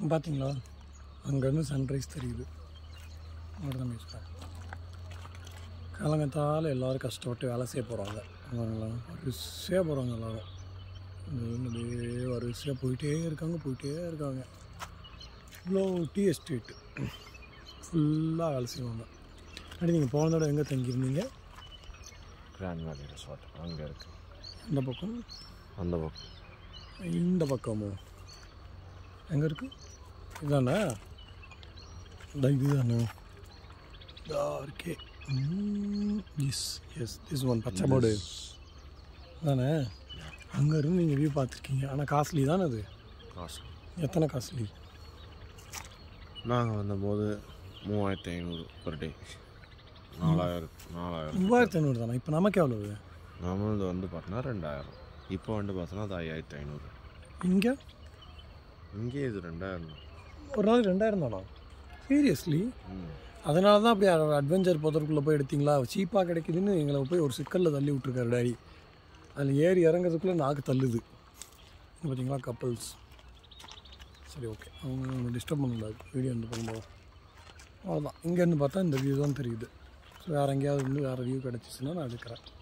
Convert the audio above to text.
பார்த்தீங்களா அங்கேருந்து சன்ரைஸ் தெரியுது அவ்வளோதான் மிஸ் காலங்கத்தால் எல்லோரும் கஷ்டப்பட்டு வேலை செய்ய போகிறாங்க வரிசையாக போகிறாங்க எல்லோரும் அப்படியே வரிசையாக போயிட்டே இருக்காங்க போயிட்டே இருக்காங்க இவ்வளோ டீ எஸ்டேட்டு ஃபுல்லாக வேலை செய்வாங்க அப்படி நீங்கள் போன தடவை எங்கே தங்கியிருந்தீங்க கிராண்ட் வேலி ரெசார்ட் அங்கே இருக்கு இந்த பக்கம் அந்த பக்கம் இந்த பக்கமோ எங்கே இருக்கு இதுதானே இந்த இதுதானே இதா இருக்கே எஸ் எஸ் திஸ் ஒன் பச்சை போர்டு தானே அங்கே இருந்து நீங்கள் வியூ பார்த்துருக்கீங்க ஆனால் காஸ்ட்லி தானே அது காசு எத்தனை காஸ்ட்லி நாங்கள் வந்தபோது மூவாயிரத்தி ஐநூறு பர் டே நாலாயிரம் நாலாயிரம் மூவாயிரத்தி ஐநூறு தானே இப்போ நமக்கு எவ்வளவு நம்மளது வந்து பார்த்தோன்னா ரெண்டாயிரம் இப்போ வந்து பார்த்தோன்னா அது ஐயாயிரத்தி ஐநூறு இங்கே இங்கே இது ரெண்டாயிரம் தான். ஒரு நாளைக்கு ரெண்டாயிரம் தானா சீரியஸ்லி ம் அதனால தான் அப்படி அட்வென்ச்சர் போகிறதுக்குள்ளே போய் எடுத்தீங்களா சீப்பாக கிடைக்குதுன்னு எங்களை போய் ஒரு சிக்கலில் தள்ளி விட்ருக்காரு டேடி அதில் ஏறி இறங்குறதுக்குள்ளே நாக்கு தள்ளுது இங்க பார்த்தீங்களா கப்பல்ஸ் சரி ஓகே அவங்க நம்ம டிஸ்டர்ப் பண்ணக்கூடாது வீடியோ வந்து பண்ணும்போது அவ்வளோதான் இங்கேருந்து பார்த்தா இந்த வியூ தான் தெரியுது ஸோ வேறு எங்கேயாவது வந்து வேறு வியூ கிடச்சிச்சின்னா நான் எடுக்கிறேன்